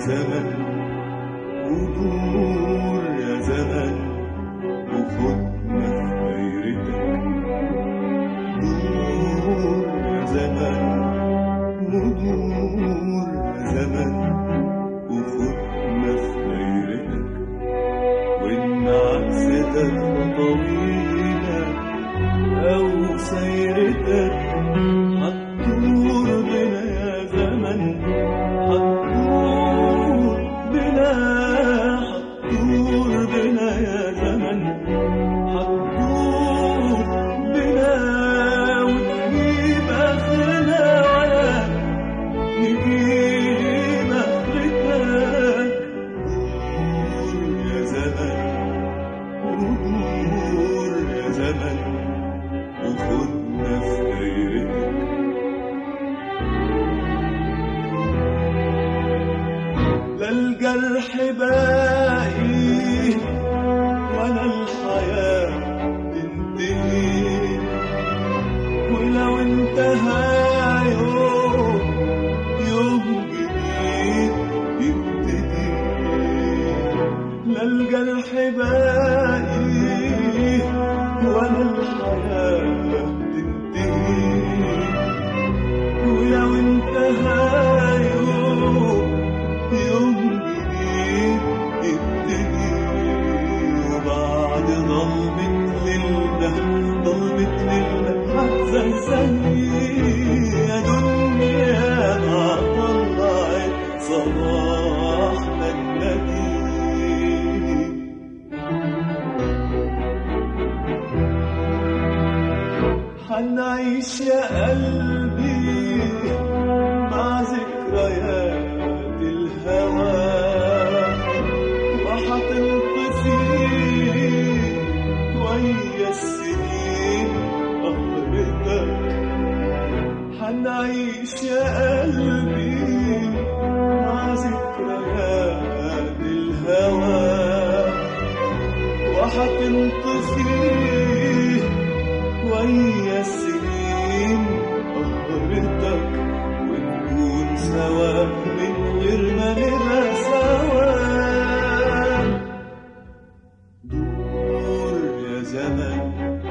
زمن ودور يا زمن وخدنا في دايرتك دور يا زمن ودور يا زمن وخدنا في دايرتك وإن عكستك طويلة أو سيرتك هتدور بنا يا زمن هتدور بنا هتدور بنا يا زمن هتدور بنا وتجيب آخرنا ولا نجيب آخرتك دور يا زمن ودور يا زمن وخدنا في دايرتك لا الجرح باقي ولا الحياة تنتهي ولو انتهى يوم يوم جديد يبتدي لا الجرح باقي ولا الحياة تنتهي ولو انتهى يوم يوم جديد يبتدي وبعد ضلمة ليلنا ضلمة ليلنا هتزلزلني يا دنيا ما طلعت صباحنا النديم حنعيش يا قلبي مع ذكريات الهوى وحتنطفي ويا السنين قهرتك حنعيش يا قلبي مع ذكريات الهوى وحتنطفي ويا السنين قهرتك ونكون سوا من غير ما نبقى سوا دور يا زمن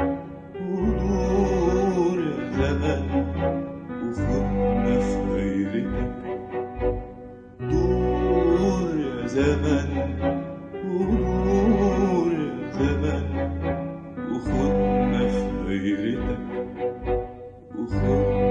ودور يا زمن وخدنا في غيرتك دور يا زمن ودور يا زمن وخدنا في غيرتك وخدنا